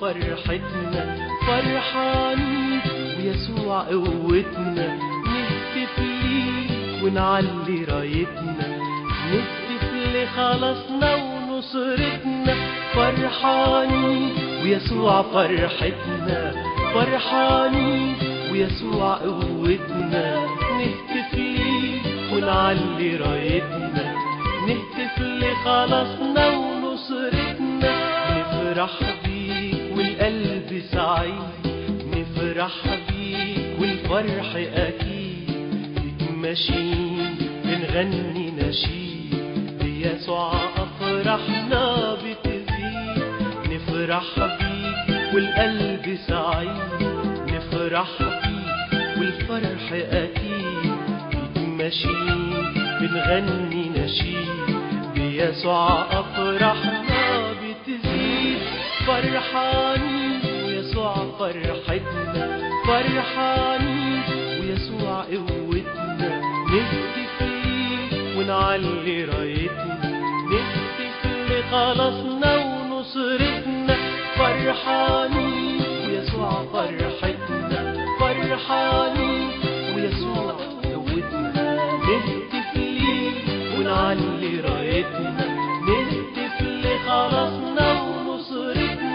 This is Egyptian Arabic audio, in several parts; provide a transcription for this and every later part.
فرحتنا فرحانين ويسوع قوتنا نهتف ليه ونعلي رايتنا نهتف لخلاصنا ونصرتنا فرحانين ويسوع فرحتنا فرحانين ويسوع قوتنا نهتف ليه ونعلي رايتنا نهتف لخلاصنا ونصرتنا نفرح بيك والقلب سعيد نفرح بيك والفرح أكيد بيك ماشيين بنغني نشيد بيسوع أفرحنا بتزيد نفرح بيك والقلب سعيد نفرح بيك والفرح أكيد بيك ماشيين بنغني نشيد بيسوع أفرحنا بتزيد فرحانين ويسوع فرحتنا فرحانين ويسوع قوتنا نهتف ليه ونعلي رايتنا نهتف لخلاصنا ونصرتنا فرحانين ويسوع فرحتنا فرحانين ويسوع قوتنا نهتف ليه ونعلي رايتنا نهتف لخلاصنا ونصرتنا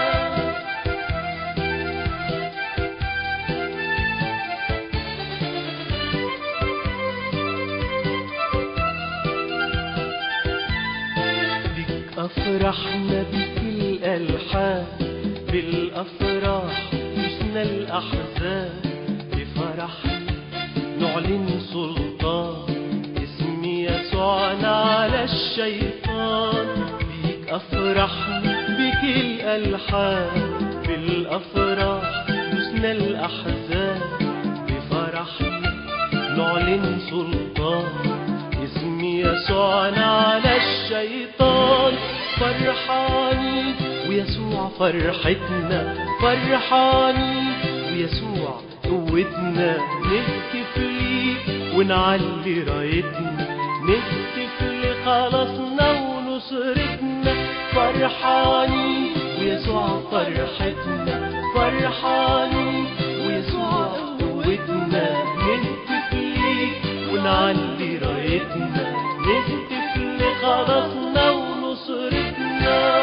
بك أفرحنا بك الألحان بالأفراح حسنا الأحزان بفرحنا نعلن سلطان اسم يسوعنا على الشيطان بيك أفرحنا بك الألحان بالأفراح حسنا الأحزان بفرحنا نعلن سلطان اسم يسوعنا على الشيطان فرحانين ويسوع فرحتنا فرحانين ويسوع قوتنا نهتف ليه ونعلي رايتنا نهتف لخلاصنا ونصرتنا فرحانين ويسوع فرحتنا فرحانين ويسوع قوتنا نهتف ليه ونعلي رايتنا نهتف لخلاصنا ونصرتنا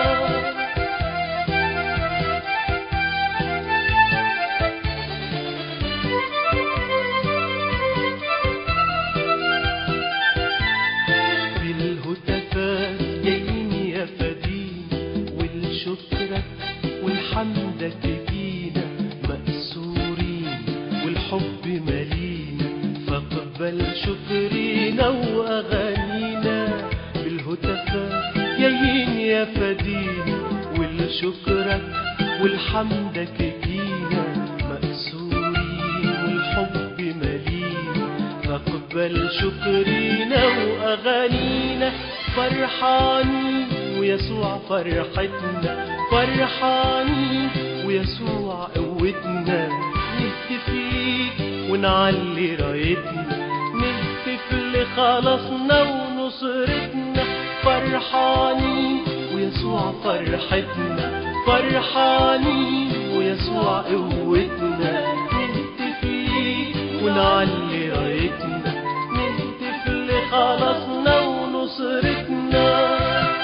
بالهتافات جايين يا فدين والشكرك والحمدك جينا مأسورين والحب مالينا فاقبل شكرنا وأغانينا بالهتافات جايين يا فدين والشكرك والحمدك جينا مأسورين والحب مالينا فاقبل شكرنا وأغانينا فرحانين ويسوع فرحتنا فرحانين ويسوع قوتنا نهتف ليك ونعلي رايتنا نهتف لخلاصنا ونصرتنا فرحانين ويسوع فرحتنا فرحانين ويسوع قوتنا نهتف ليك ونعلي رايتنا نهتف لخلاصنا ونصرتنا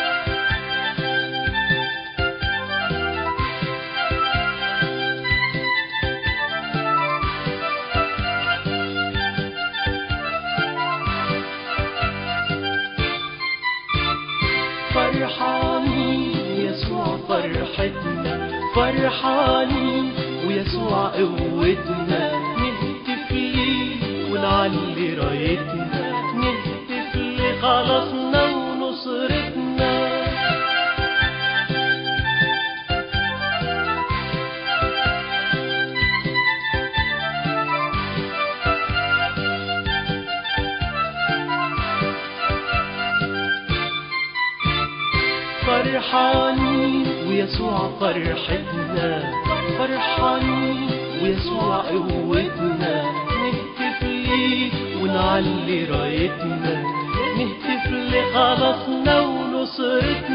فرحانين ويسوع فرحتنا فرحانين ويسوع قوتنا نهتف ليه ونعلي رايتنا نهتف لخلاصنا ونصرتنا فرحانين ويسوع فرحتنا فرحانين ويسوع قوتنا نهتف ليه ونعلي رايتنا نهتف لخلاصنا ونصرتنا